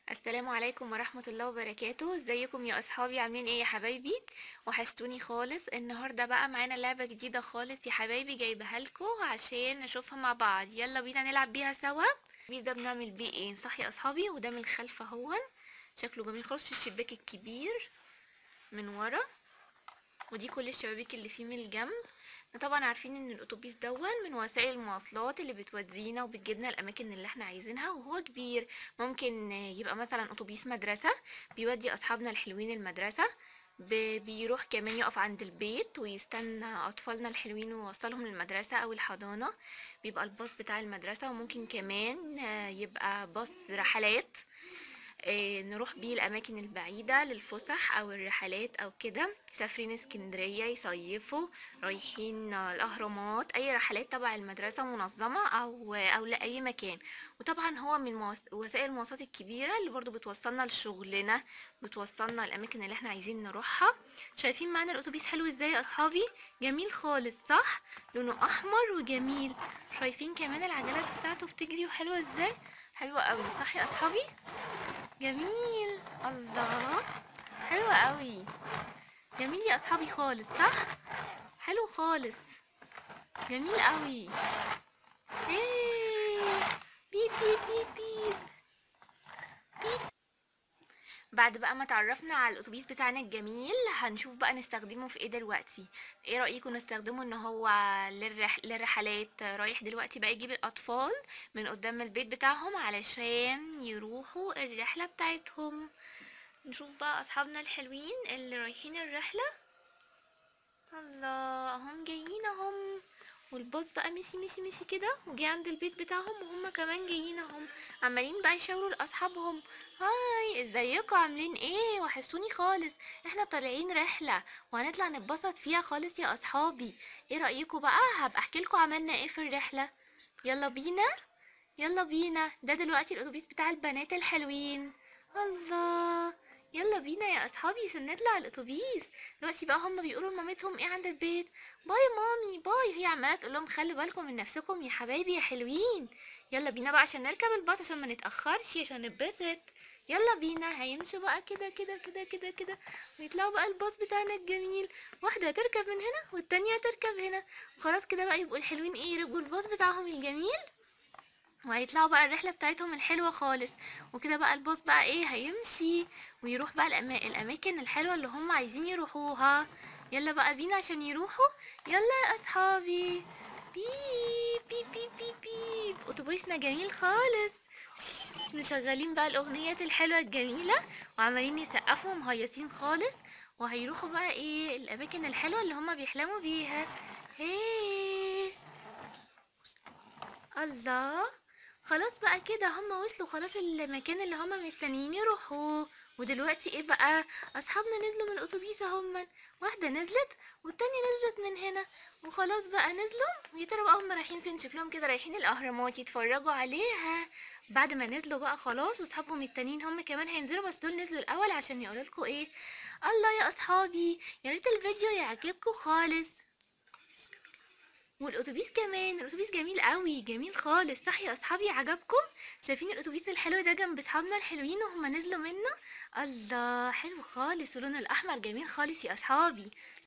السلام عليكم ورحمة الله وبركاته ازيكم يا اصحابي عاملين ايه يا حبايبي وحشتوني خالص النهاردة بقى معانا لعبة جديدة خالص يا حبايبي جايبها لكم عشان نشوفها مع بعض يلا بينا نلعب بيها سوا البيس ده بنعمل بيه ايه صح يا اصحابي وده من الخلف اهون شكله جميل خالص في الشباك الكبير من ورا ودي كل الشبابيك اللي فيه من الجنب احنا طبعا عارفين ان الاتوبيس دون من وسائل المواصلات اللي بتودينا وبتجيبنا الاماكن اللي احنا عايزينها وهو كبير ممكن يبقى مثلا اتوبيس مدرسة بيودي اصحابنا الحلوين المدرسة ب- بيروح كمان يقف عند البيت ويستنى اطفالنا الحلوين ويوصلهم للمدرسة او الحضانة بيبقى الباص بتاع المدرسة وممكن كمان آه، يبقى باص رحلات آه، نروح بيه الأماكن البعيدة للفسح أو الرحلات أو كده مسافرين اسكندرية يصيفوا رايحين آه، الأهرامات أي رحلات تبع المدرسة منظمة أو أو لأي مكان وطبعا هو من مواس- وسائل المواصلات الكبيرة اللي برضو بتوصلنا لشغلنا بتوصلنا الأماكن اللي احنا عايزين نروحها شايفين معانا الأتوبيس حلو ازاي يا أصحابي جميل خالص صح لونه أحمر وجميل شايفين كمان العجلات بتاعته بتجري وحلوة ازاي حلوة قوي صح يا أصحابي جميل الله حلو قوي جميل يا اصحابي خالص صح حلو خالص جميل قوي ايه بيب بيب بيب بيب بيب بعد بقى ما تعرفنا على الاتوبيس بتاعنا الجميل هنشوف بقى نستخدمه في ايه دلوقتي ايه رأيكم نستخدمه ان هو للرح... للرحلات رايح دلوقتي بقى يجيب الاطفال من قدام البيت بتاعهم علشان يروحوا الرحلة بتاعتهم نشوف بقى اصحابنا الحلوين اللي رايحين الرحلة الله هم جايين اهم والباص بقى مشي مشي مشي كده وجي عند البيت بتاعهم وهم كمان جايين اهم عمالين بقى يشاوروا لاصحابهم هاي ازيكم عاملين ايه وحشوني خالص احنا طالعين رحلة وهنطلع نتبسط فيها خالص يا اصحابي ايه رأيكم بقى هبقى احكي لكم عملنا ايه في الرحلة يلا بينا يلا بينا ده دلوقتي الاتوبيس بتاع البنات الحلوين الله يلا بينا يا اصحابي عشان نطلع الاتوبيس دلوقتي بقى هم بيقولوا لمامتهم ايه عند البيت باي مامي باي هي عماله تقول لهم خلوا بالكم من نفسكم يا حبايبي يا حلوين يلا بينا بقى عشان نركب الباص عشان ما نتاخرش عشان نتبسط يلا بينا هيمشوا بقى كده كده كده كده كده ويطلعوا بقى الباص بتاعنا الجميل واحده هتركب من هنا والتانية هتركب هنا وخلاص كده بقى يبقوا الحلوين ايه يركبوا الباص بتاعهم الجميل وهيطلعوا بقى الرحلة بتاعتهم الحلوة خالص وكده بقى الباص بقى ايه هيمشي ويروح بقى الأما... الأماكن الحلوة اللي هم عايزين يروحوها يلا بقى بينا عشان يروحوا يلا يا أصحابي بيب بيب بيب بيب بيب أتوبيسنا جميل خالص بش- مشغلين بقى الأغنيات الحلوة الجميلة وعمالين يسقفوا مهيصين خالص وهيروحوا بقى ايه الأماكن الحلوة اللي هم بيحلموا بيها هيه الله خلاص بقى كده هم وصلوا خلاص المكان اللي هم مستنيين يروحوه ودلوقتي ايه بقى اصحابنا نزلوا من الاتوبيس هم واحده نزلت والتانية نزلت من هنا وخلاص بقى نزلوا ويا ترى بقى هم رايحين فين شكلهم كده رايحين الاهرامات يتفرجوا عليها بعد ما نزلوا بقى خلاص واصحابهم التانيين هم كمان هينزلوا بس دول نزلوا الاول عشان يقولوا لكم ايه الله يا اصحابي يا ريت الفيديو يعجبكم خالص والاتوبيس كمان الاتوبيس جميل قوي جميل خالص صح يا اصحابي عجبكم شايفين الاتوبيس الحلو ده جنب اصحابنا الحلوين وهم نزلوا منه الله حلو خالص ولونه الاحمر جميل خالص يا اصحابي